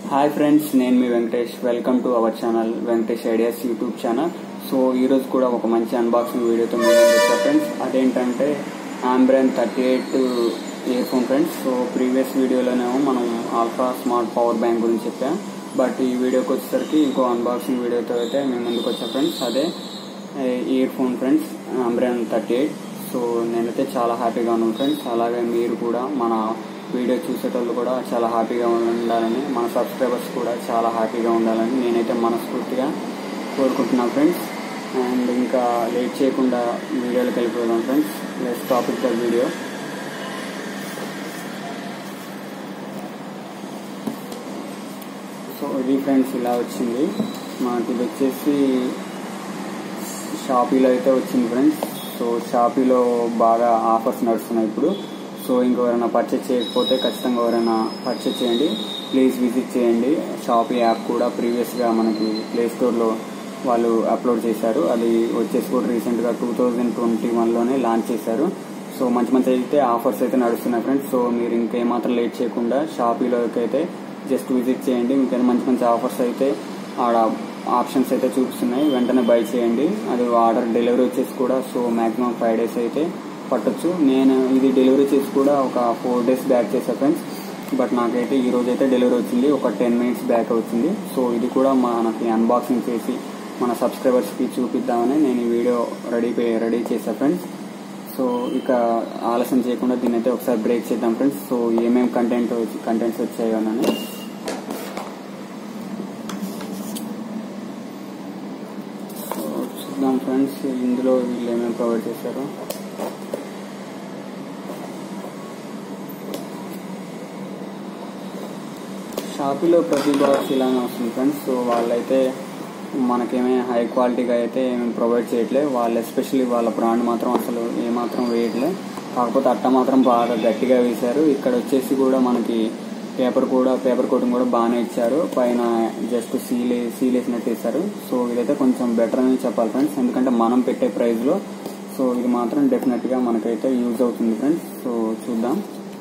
hi friends నేను మీ Venkatesh welcome to our channel Venkatesh ideas YouTube channel so ఈరోజు కూడా ఒక మంచి అన్బాక్సింగ్ వీడియోతో మీ ముందుకు వచ్చా ఫ్రెండ్స్ అదేంటంటే Ambrane thirty eight earphone friends so previous వీడియోలోనేమో మనం ఆల్ఫా స్మార్ట్ పవర్ బ్యాంక్ గురించి చెప్పాం బట్ ఈ వీడియోకి వచ్చేసరికి ఇంకో అన్బాక్సింగ్ వీడియోతో అయితే మేము ముందుకు వచ్చా ఫ్రెండ్స్ అదే earphone friends Ambrane thirty eight so నేనైతే చాలా హ్యాపీగా ఉన్నాను ఫ్రెండ్స్ అలాగే మీరు కూడా మన వీడియో చూసేటోళ్ళు కూడా చాలా హ్యాపీగా ఉండాలని మన సబ్స్క్రైబర్స్ కూడా చాలా హ్యాపీగా ఉండాలని నేనైతే మనస్ఫూర్తిగా కోరుకుంటున్నాను ఫ్రెండ్స్ అండ్ ఇంకా లేట్ చేయకుండా వీడియోలోకి వెళ్ళిపోదాం friends let's topic the video so ఇది ఫ్రెండ్స్ ఇలా వచ్చింది మనకి ఇది వచ్చేసి షాపీలో అయితే వచ్చింది ఫ్రెండ్స్ సో షాపీలో బాగా ఆఫర్స్ నడుస్తున్నాయి ఇప్పుడు సో ఇంకెవరైనా పర్చేస్ చేయకపోతే ఖచ్చితంగా ఎవరైనా పర్చేస్ చేయండి ప్లీజ్ విజిట్ చేయండి షాపీ యాప్ కూడా ప్రీవియస్గా మనకి ప్లే స్టోర్లో వాళ్ళు అప్లోడ్ చేశారు అది వచ్చేసి కూడా రీసెంట్గా టూ థౌజండ్ ట్వంటీ వన్లోనే లాంచ్ చేశారు సో మంచి మంచి అయితే ఆఫర్స్ అయితే నడుస్తున్నాయి ఫ్రెండ్స్ సో మీరు ఇంకేమాత్రం లేట్ చేయకుండా షాపీలోకి అయితే జస్ట్ విజిట్ చేయండి మీకు మంచి మంచి ఆఫర్స్ అయితే ఆడ ఆప్షన్స్ అయితే చూపిస్తున్నాయి వెంటనే బై చేయండి అది ఆర్డర్ డెలివరీ వచ్చేసి కూడా సో మాక్సిమం ఫైవ్ డేస్ అయితే పట్టొచ్చు నేను ఇది డెలివరీ చేసి కూడా ఒక ఫోర్ డేస్ బ్యాక్ చేసా ఫ్రెండ్స్ బట్ నాకైతే ఈ రోజు అయితే డెలివరీ వచ్చింది ఒక టెన్ మినిట్స్ బ్యాక్ వచ్చింది సో ఇది కూడా మనకి అన్బాక్సింగ్ చేసి మన సబ్స్క్రైబర్స్కి చూపిద్దామని నేను ఈ వీడియో రెడీ రెడీ చేసా ఫ్రెండ్స్ సో ఇక ఆలస్యం చేయకుండా దీన్ని అయితే ఒకసారి బ్రేక్ చేద్దాం ఫ్రెండ్స్ సో ఏమేమి కంటెంట్ కంటెంట్స్ వచ్చాయో అని సో చూద్దాం ఫ్రెండ్స్ ఇందులో వీళ్ళు ఏమేమి ప్రొవైడ్ చేశారో షాపీలో ప్రతి బాక్స్ ఇలానే వస్తుంది ఫ్రెండ్స్ సో వాళ్ళైతే మనకేమే హై క్వాలిటీగా అయితే ఏమేమి ప్రొవైడ్ చేయట్లే వాళ్ళు ఎస్పెషల్లీ వాళ్ళ బ్రాండ్ మాత్రం అసలు ఏమాత్రం వేయట్లే కాకపోతే అట్ట మాత్రం బాగా గట్టిగా వేశారు ఇక్కడ వచ్చేసి కూడా మనకి పేపర్ కూడా పేపర్ కోటింగ్ కూడా బాగానే ఇచ్చారు పైన జస్ట్ సీల్ సీల్ వేసినట్టు ఇస్తారు సో ఇదైతే కొంచెం బెటర్ అని చెప్పాలి ఫ్రెండ్స్ ఎందుకంటే మనం పెట్టే ప్రైస్లో సో ఇది మాత్రం డెఫినెట్గా మనకైతే యూజ్ అవుతుంది ఫ్రెండ్స్ సో చూద్దాం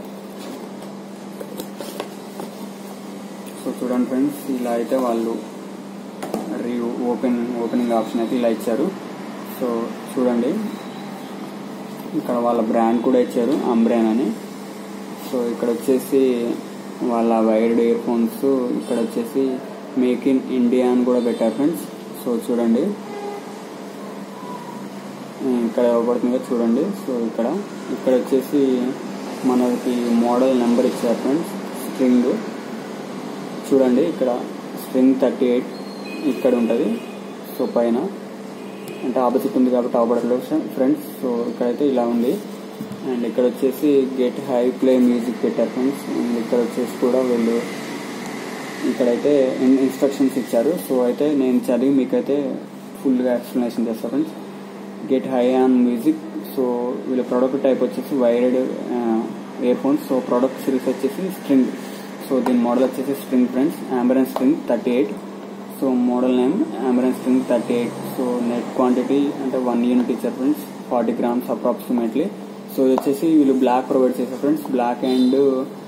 సో చూడండి ఫ్రెండ్స్ ఇలా అయితే వాళ్ళు రీ ఓపెన్ ఓపెనింగ్ ఆప్షన్ అయితే ఇలా ఇచ్చారు సో చూడండి ఇక్కడ వాళ్ళ బ్రాండ్ కూడా ఇచ్చారు అంబ్రాన్ అని సో ఇక్కడ వచ్చేసి వాళ్ళ వైర్డ్ ఇయర్ ఫోన్స్ ఇక్కడ వచ్చేసి మేక్ ఇన్ ఇండియా అని కూడా పెట్టారు ఫ్రెండ్స్ సో చూడండి ఇక్కడ ఇవ్వబడుతుంది చూడండి సో ఇక్కడ ఇక్కడ వచ్చేసి మనకి మోడల్ నెంబర్ ఇచ్చారు ఫ్రెండ్స్ స్ట్రింగ్ చూడండి ఇక్కడ స్ట్రింగ్ థర్టీ ఎయిట్ ఇక్కడ ఉంటుంది సో పైన అంటే ఆపోజిట్ ఉంది కాబట్టి అవబడలేదు ఫ్రెండ్స్ సో ఇక్కడైతే ఇలా ఉంది అండ్ ఇక్కడ వచ్చేసి గెట్ హై ప్లే మ్యూజిక్ పెట్టారు ఫ్రెండ్స్ అండ్ ఇక్కడ వచ్చేసి కూడా వీళ్ళు ఇక్కడైతే ఇన్స్ట్రక్షన్స్ ఇచ్చారు సో అయితే నేను చదివి మీకైతే ఫుల్గా ఎక్స్ప్లెనేషన్ చేస్తాను friends get high on music so వీళ్ళ ప్రోడక్ట్ టైప్ వచ్చేసి wired earphones so product series వచ్చేసి స్ట్రింగ్ సో దీని మోడల్ వచ్చేసి string friends Ambrane string thirty eight so model name Ambrane string thirty eight so net quantity అంటే one unit ఇచ్చారు friends forty grams approximately so ఇది వచ్చేసి వీళ్ళు black provide చేశారు friends black and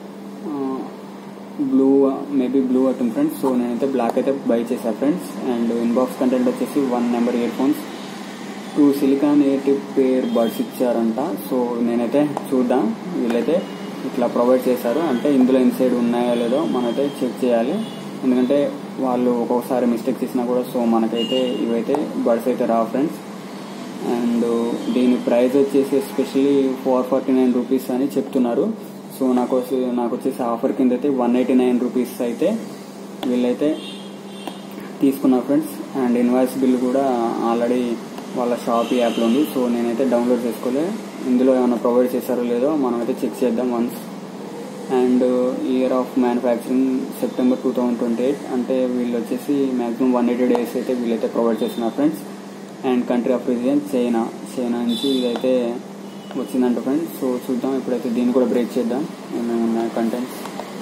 blue maybe blue అవుతుంది friends so నేనైతే black అయితే by చేశాను ఫ్రెండ్స్ అండ్ ఇన్బాక్స్ కంటెంట్ వచ్చేసి one number earphones two silicone ఎయిటివ్ పేర్ బడ్స్ ఇచ్చారంట సో నేనైతే చూద్దాం వీళ్ళైతే ఇట్లా ప్రొవైడ్ చేశారు అంటే ఇందులో ఇన్సైడ్ ఉన్నాయో లేదో మనైతే చెక్ చేయాలి ఎందుకంటే వాళ్ళు ఒక్కొక్కసారి మిస్టేక్ చేసినా కూడా సో మనకైతే ఇవైతే బడ్స్ అయితే రావు ఫ్రెండ్స్ అండ్ దీని ప్రైస్ వచ్చేసి especially four forty nine rupees అని చెప్తున్నారు సో నాకు నాకు వచ్చేసి ఆఫర్ కింద అయితే వన్ ఎయిటీ నైన్ రూపీస్ అయితే వీళ్ళైతే తీసుకున్నారు ఫ్రెండ్స్ అండ్ ఇన్వాయిస్ బిల్ కూడా ఆల్రెడీ వాళ్ళ షాప్ యాప్లో ఉంది సో నేనైతే డౌన్లోడ్ చేసుకోలే ఇందులో ఏమైనా ప్రొవైడ్ చేశారో లేదో మనమైతే చెక్ చేద్దాం once and year of manufacturing September two thousand twenty eight అంటే వీళ్ళు వచ్చేసి మ్యాక్సిమం వన్ ఎయిటీ డేస్ అయితే వీళ్ళైతే ప్రొవైడ్ చేస్తున్నారు friends and country of region China China నుంచి ఇదైతే వచ్చిందంట ఫ్రెండ్స్ సో చూద్దాం ఇప్పుడైతే దీన్ని కూడా బ్రేక్ చేద్దాం ఏమేమి ఉన్నాయి కంటెంట్స్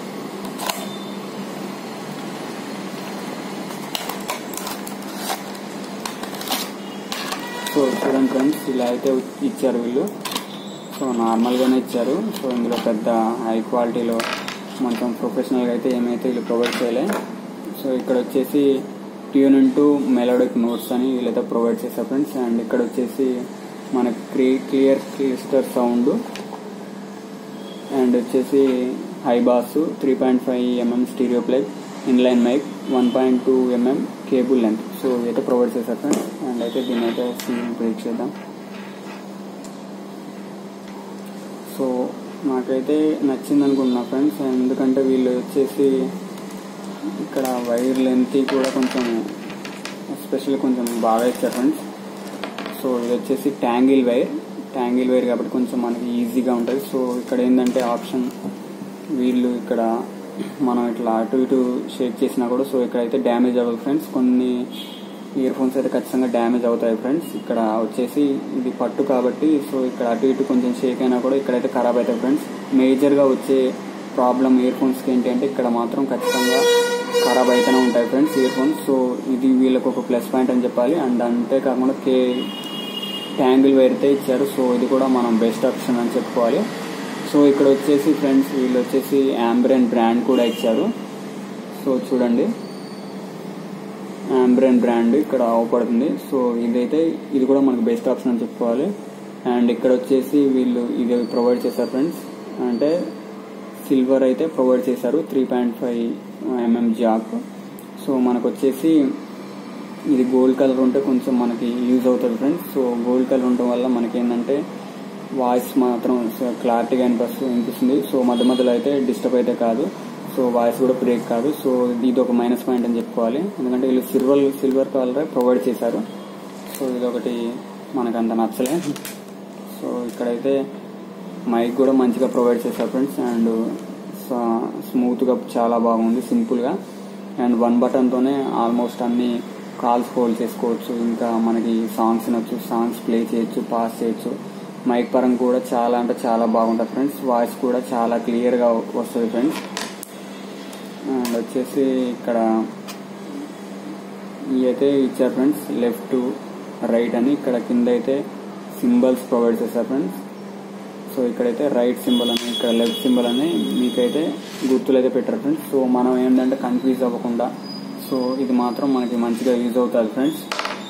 సో చూడండి ఫ్రెండ్స్ ఇలా అయితే ఇచ్చారు వీళ్ళు సో నార్మల్గానే ఇచ్చారు సో ఇందులో పెద్ద హై క్వాలిటీలో కొంచెం ప్రొఫెషనల్గా అయితే ఏమైతే వీళ్ళు ప్రొవైడ్ చేయలే సో ఇక్కడ వచ్చేసి ట్యూన్ ఇంటూ మెలోడిక్ నోట్స్ అని వీళ్ళైతే ప్రొవైడ్ చేస్తారు ఫ్రెండ్స్ అండ్ ఇక్కడ వచ్చేసి మన క్రీ క్లియర్ క్లిస్టర్ సౌండ్ అండ్ వచ్చేసి high bass three point five mm stereo plate inline mic one point two mm cable length so ఇదైతే ప్రొవైడ్ చేశారు ఫ్రెండ్స్ అండ్ అయితే దీని అయితే సీన్ బ్రేక్ చేద్దాం సో నాకైతే నచ్చింది అనుకుంటున్నా ఫ్రెండ్స్ ఎందుకంటే వీళ్ళు వచ్చేసి ఇక్కడ వైర్ లెంత్ కూడా కొంచెం ఎస్పెషల్లీ కొంచెం బాగా ఇచ్చారు ఫ్రెండ్స్ సో ఇది వచ్చేసి ట్యాంగిల్ వైర్ ట్యాంగిల్ వైర్ కాబట్టి కొంచెం మనకి ఈజీగా ఉంటుంది సో ఇక్కడ ఏంటంటే ఆప్షన్ వీళ్ళు ఇక్కడ మనం ఇట్లా అటు ఇటు షేక్ చేసినా కూడా సో ఇక్కడైతే డ్యామేజ్ అవ్వదు ఫ్రెండ్స్ కొన్ని ఇయర్ ఫోన్స్ అయితే ఖచ్చితంగా డ్యామేజ్ అవుతాయి ఫ్రెండ్స్ ఇక్కడ వచ్చేసి ఇది పట్టు కాబట్టి సో ఇక్కడ అటు ఇటు కొంచెం షేక్ అయినా కూడా ఇక్కడైతే ఖరాబ్ అవుతాయి ఫ్రెండ్స్ మేజర్గా వచ్చే ప్రాబ్లం ఇయర్ ఫోన్స్కి ఏంటి అంటే ఇక్కడ మాత్రం ఖచ్చితంగా ఖరాబ్ అయితేనే ఉంటాయి ఫ్రెండ్స్ ఇయర్ ఫోన్స్ సో ఇది వీళ్ళకి ఒక ప్లస్ పాయింట్ అని చెప్పాలి అండ్ అంతేకాకుండా కే ట్యాంగిల్ వైర్తే ఇచ్చారు సో ఇది కూడా మనం బెస్ట్ ఆప్షన్ అని చెప్పుకోవాలి సో ఇక్కడ వచ్చేసి ఫ్రెండ్స్ వీళ్ళు వచ్చేసి ఆంబ్రెన్ బ్రాండ్ కూడా ఇచ్చారు సో చూడండి ఆంబ్రెన్ బ్రాండ్ ఇక్కడ అవపడుతుంది సో ఇదైతే ఇది కూడా మనకు బెస్ట్ ఆప్షన్ అని చెప్పుకోవాలి అండ్ ఇక్కడ వచ్చేసి వీళ్ళు ఇది ప్రొవైడ్ చేశారు ఫ్రెండ్స్ అంటే సిల్వర్ అయితే ప్రొవైడ్ చేశారు three point five mm jack so మనకు వచ్చేసి ఇది గోల్డ్ కలర్ ఉంటే కొంచెం మనకి యూజ్ అవుతుంది ఫ్రెండ్స్ సో గోల్డ్ కలర్ ఉండటం వల్ల మనకి ఏంటంటే వాయిస్ మాత్రం క్లారిటీగా అనిపిస్తుంది వినిపిస్తుంది సో మధ్య మధ్యలో అయితే డిస్టర్బ్ అయితే కాదు సో వాయిస్ కూడా బ్రేక్ కాదు సో ఇది ఒక మైనస్ పాయింట్ అని చెప్పుకోవాలి ఎందుకంటే వీళ్ళు సిల్వర్ సిల్వర్ కలర్ ప్రొవైడ్ చేశారు సో ఇది ఒకటి మనకు అంత నచ్చలే సో ఇక్కడైతే మైక్ కూడా మంచిగా ప్రొవైడ్ చేశారు ఫ్రెండ్స్ అండ్ స్మూత్గా చాలా బాగుంది సింపుల్గా అండ్ వన్ బటన్తోనే ఆల్మోస్ట్ అన్ని కాల్స్ హోల్డ్ చేసుకోవచ్చు ఇంకా మనకి సాంగ్స్ నచ్చు సాంగ్స్ ప్లే చేయొచ్చు పాస్ చేయొచ్చు మైక్ పరంగా కూడా చాలా అంటే చాలా బాగుంటుంది ఫ్రెండ్స్ వాయిస్ కూడా చాలా క్లియర్గా వస్తుంది ఫ్రెండ్స్ అండ్ వచ్చేసి ఇక్కడ ఇవి అయితే ఇచ్చారు ఫ్రెండ్స్ లెఫ్ట్ రైట్ అని ఇక్కడ కింద అయితే సింబల్స్ ప్రొవైడ్ చేశారు ఫ్రెండ్స్ సో ఇక్కడైతే రైట్ సింబల్ అని ఇక్కడ లెఫ్ట్ సింబల్ అని మీకైతే గుర్తులు అయితే పెట్టారు ఫ్రెండ్స్ సో మనం ఏంటంటే కన్ఫ్యూజ్ అవ్వకుండా సో ఇది మాత్రం మనకి మంచిగా యూజ్ అవుతుంది ఫ్రెండ్స్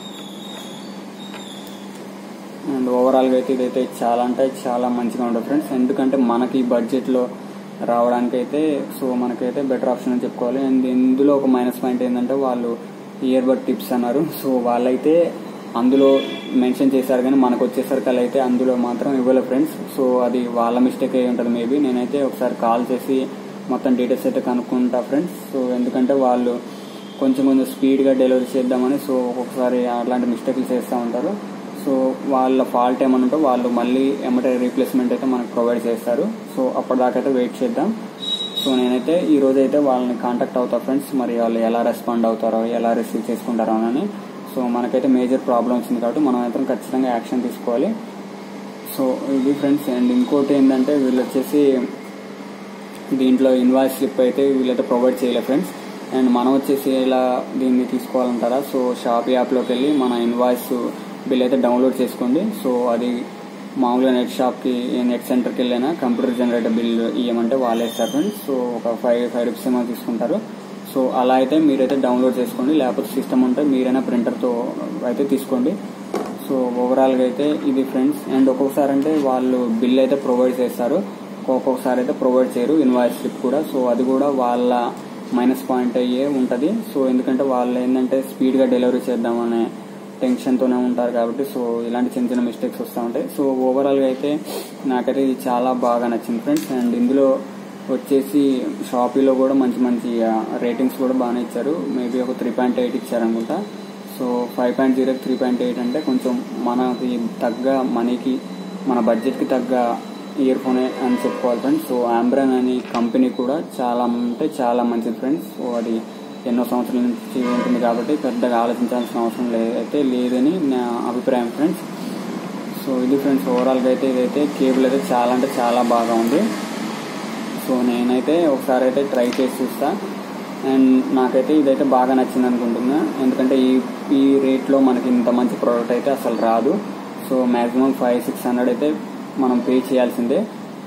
అండ్ ఓవరాల్గా అయితే ఇదైతే చాలా అంటే చాలా మంచిగా ఉంటుంది ఫ్రెండ్స్ ఎందుకంటే మనకి బడ్జెట్లో రావడానికైతే సో మనకైతే బెటర్ ఆప్షన్ అని చెప్పుకోవాలి అండ్ ఇందులో ఒక మైనస్ పాయింట్ ఏంటంటే వాళ్ళు ఇయర్ బడ్ టిప్స్ అన్నారు సో వాళ్ళైతే అందులో మెన్షన్ చేశారు కానీ మనకు వచ్చేసరికి అలా అయితే అందులో మాత్రం ఇవ్వలేదు ఫ్రెండ్స్ సో అది వాళ్ళ మిస్టేక్ అయి ఉంటుంది మేబీ నేనైతే ఒకసారి కాల్ చేసి మొత్తం డీటెయిల్స్ అయితే కనుక్కుంటా ఫ్రెండ్స్ సో ఎందుకంటే వాళ్ళు కొంచెం కొంచెం స్పీడ్గా డెలివరీ చేద్దామని సో ఒక్కొక్కసారి అలాంటి మిస్టేక్లు చేస్తూ ఉంటారు సో వాళ్ళ ఫాల్ట్ ఏమన్నా ఉంటే వాళ్ళు మళ్ళీ ఎమ్మటే రీప్లేస్మెంట్ అయితే మనకు ప్రొవైడ్ చేస్తారు సో అప్పటిదాకా అయితే వెయిట్ చేద్దాం సో నేనైతే ఈ రోజు అయితే వాళ్ళని కాంటాక్ట్ అవుతా ఫ్రెండ్స్ మరి వాళ్ళు ఎలా రెస్పాండ్ అవుతారో ఎలా రిసీవ్ చేసుకుంటారో అని సో మనకైతే మేజర్ ప్రాబ్లం వచ్చింది కాబట్టి మనం అయితే ఖచ్చితంగా యాక్షన్ తీసుకోవాలి సో ఇది ఫ్రెండ్స్ అండ్ ఇంకోటి ఏంటంటే వీళ్ళు వచ్చేసి దీంట్లో ఇన్వాయిస్ స్లిప్ అయితే వీళ్ళైతే ప్రొవైడ్ చేయలేదు ఫ్రెండ్స్ అండ్ మనం వచ్చేసి ఇలా దీన్ని తీసుకోవాలంటారా సో షాప్ యాప్లోకి వెళ్ళి మన ఇన్వాయిస్ బిల్ అయితే డౌన్లోడ్ చేసుకోండి సో అది మామూలుగా నెట్ షాప్కి నెట్ సెంటర్కి వెళ్ళినా కంప్యూటర్ జనరేటర్ బిల్ ఇవ్వమంటే వాళ్ళే ఇస్తారు ఫ్రెండ్స్ సో ఒక ఫైవ్ ఫైవ్ రూపీస్ ఏమో తీసుకుంటారు సో అలా అయితే మీరైతే డౌన్లోడ్ చేసుకోండి లేకపోతే సిస్టమ్ ఉంటే మీరైనా ప్రింటర్తో అయితే తీసుకోండి సో ఓవరాల్గా అయితే ఇది ఫ్రెండ్స్ అండ్ ఒక్కొక్కసారి అంటే వాళ్ళు బిల్ అయితే ప్రొవైడ్ చేస్తారు ఒక్కొక్కసారి అయితే ప్రొవైడ్ చేయరు ఇన్వాయిస్ స్లిప్ కూడా సో అది కూడా వాళ్ళ మైనస్ పాయింట్ అయ్యే ఉంటుంది సో ఎందుకంటే వాళ్ళు ఏంటంటే స్పీడ్గా డెలివరీ చేద్దామనే టెన్షన్తోనే ఉంటారు కాబట్టి సో ఇలాంటి చిన్న చిన్న మిస్టేక్స్ వస్తూ ఉంటాయి సో ఓవరాల్గా అయితే నాకైతే ఇది చాలా బాగా నచ్చింది ఫ్రెండ్స్ అండ్ ఇందులో వచ్చేసి షాపీలో కూడా మంచి మంచి రేటింగ్స్ కూడా బాగానే ఇచ్చారు మేబీ ఒక త్రీ పాయింట్ ఎయిట్ ఇచ్చారనుకుంటా so five point zero three point eight అంటే కొంచెం మనకి తగ్గ మనీకి మన బడ్జెట్కి తగ్గ ఇయర్ ఫోనే అని చెప్పుకోవాలి ఫ్రెండ్స్ సో ఆంబ్రాన్ అనే కంపెనీ కూడా చాలా అంటే చాలా మంచిది ఫ్రెండ్స్ సో అది ఎన్నో సంవత్సరాల నుంచి ఉంటుంది కాబట్టి పెద్దగా ఆలోచించాల్సిన అవసరం లేదైతే లేదని నా అభిప్రాయం ఫ్రెండ్స్ సో ఇది ఫ్రెండ్స్ ఓవరాల్గా అయితే ఇదైతే కేబుల్ అయితే చాలా అంటే చాలా బాగా ఉంది సో నేనైతే ఒకసారి అయితే ట్రై చేసి చూస్తా అండ్ నాకైతే ఇదైతే బాగా నచ్చింది అనుకుంటున్నా ఎందుకంటే ఈ ఈ రేట్లో మనకి ఇంత మంచి ప్రోడక్ట్ అయితే అసలు రాదు so maximum five six hundred అయితే మనం పే చేయాల్సిందే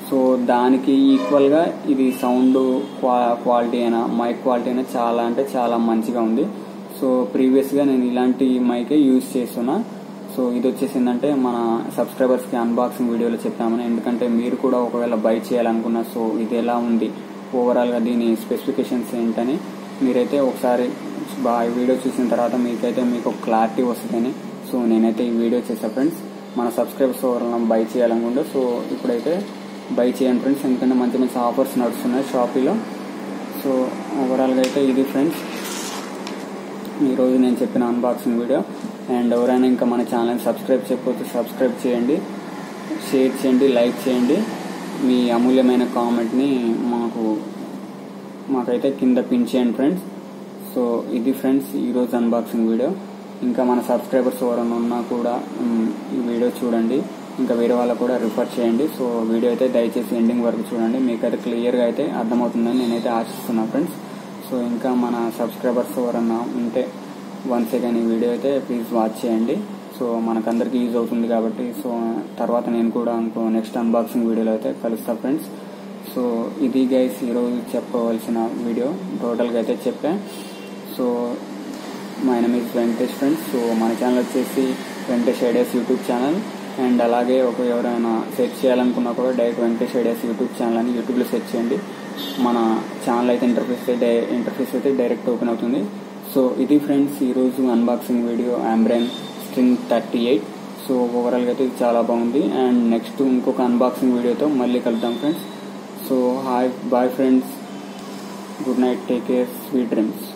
సో దానికి ఈక్వల్గా ఇది సౌండ్ క్వా క్వాలిటీ అయినా మైక్ క్వాలిటీ అయినా చాలా అంటే చాలా మంచిగా ఉంది సో ప్రీవియస్గా నేను ఇలాంటి మైకే యూజ్ చేస్తున్నా సో ఇది వచ్చేసి ఏంటంటే మన సబ్స్క్రైబర్స్కి అన్బాక్సింగ్ వీడియోలో చెప్పామని ఎందుకంటే మీరు కూడా ఒకవేళ బై చేయాలనుకున్నా సో ఇది ఎలా ఉంది ఓవరాల్గా దీని స్పెసిఫికేషన్స్ ఏంటని మీరైతే ఒకసారి బాగా ఈ వీడియో చూసిన తర్వాత మీకైతే మీకు ఒక క్లారిటీ వస్తుందని సో నేనైతే ఈ వీడియో చేసా ఫ్రెండ్స్ మన సబ్స్క్రైబర్స్ ఎవరైనా బై చేయాలనుకుంటే సో ఇప్పుడైతే బై చేయండి ఫ్రెండ్స్ ఎందుకంటే మంచి మంచి ఆఫర్స్ నడుస్తున్నాయి షాపీలో సో ఓవరాల్గా అయితే ఇది ఫ్రెండ్స్ ఈరోజు నేను చెప్పిన అన్బాక్సింగ్ వీడియో అండ్ ఎవరైనా ఇంకా మన ఛానల్ని సబ్స్క్రైబ్ చేయకపోతే సబ్స్క్రైబ్ చేయండి షేర్ చేయండి లైక్ చేయండి మీ అమూల్యమైన కామెంట్ని మాకు మాకైతే కింద పిన్ చేయండి ఫ్రెండ్స్ సో ఇది ఫ్రెండ్స్ ఈరోజు అన్బాక్సింగ్ వీడియో ఇంకా మన సబ్స్క్రైబర్స్ ఎవరైనా ఉన్నా కూడా మ్, ఈ వీడియో చూడండి ఇంకా వేరే వాళ్ళకు కూడా రిఫర్ చేయండి సో వీడియో అయితే దయచేసి ఎండింగ్ వరకు చూడండి మీకైతే క్లియర్గా అయితే అర్థమవుతుందని నేనైతే ఆశిస్తున్నాను ఫ్రెండ్స్ సో ఇంకా మన సబ్స్క్రైబర్స్ ఎవరన్నా ఉంటే వన్ సెకండ్ ఈ వీడియో అయితే ప్లీజ్ వాచ్ చేయండి సో మనకందరికీ యూజ్ అవుతుంది కాబట్టి సో తర్వాత నేను కూడా ఇంకో నెక్స్ట్ అన్బాక్సింగ్ వీడియోలో అయితే కలుస్తా ఫ్రెండ్స్ సో ఇది గైస్ ఈరోజు చెప్పవలసిన వీడియో టోటల్గా అయితే చెప్పా so my name is Venkatesh friends so మన ఛానల్ వచ్చేసి Venkatesh ideas YouTube channel and అలాగే ఒక ఎవరైనా సెర్చ్ చేయాలనుకున్నా కూడా direct Venkatesh ideas YouTube channel అని యూట్యూబ్లో సెర్చ్ చేయండి మన ఛానల్ అయితే ఇంటర్ఫేస్ అయితే ఇంటర్ఫేస్ అయితే డైరెక్ట్ ఓపెన్ అవుతుంది సో ఇది ఫ్రెండ్స్ ఈరోజు unboxing video Ambrane string thirty eight so ఓవరాల్గా అయితే ఇది చాలా బాగుంది అండ్ నెక్స్ట్ ఇంకొక అన్బాక్సింగ్ వీడియోతో మళ్ళీ కలుద్దాం friends so hi bye friends good night take care sweet dreams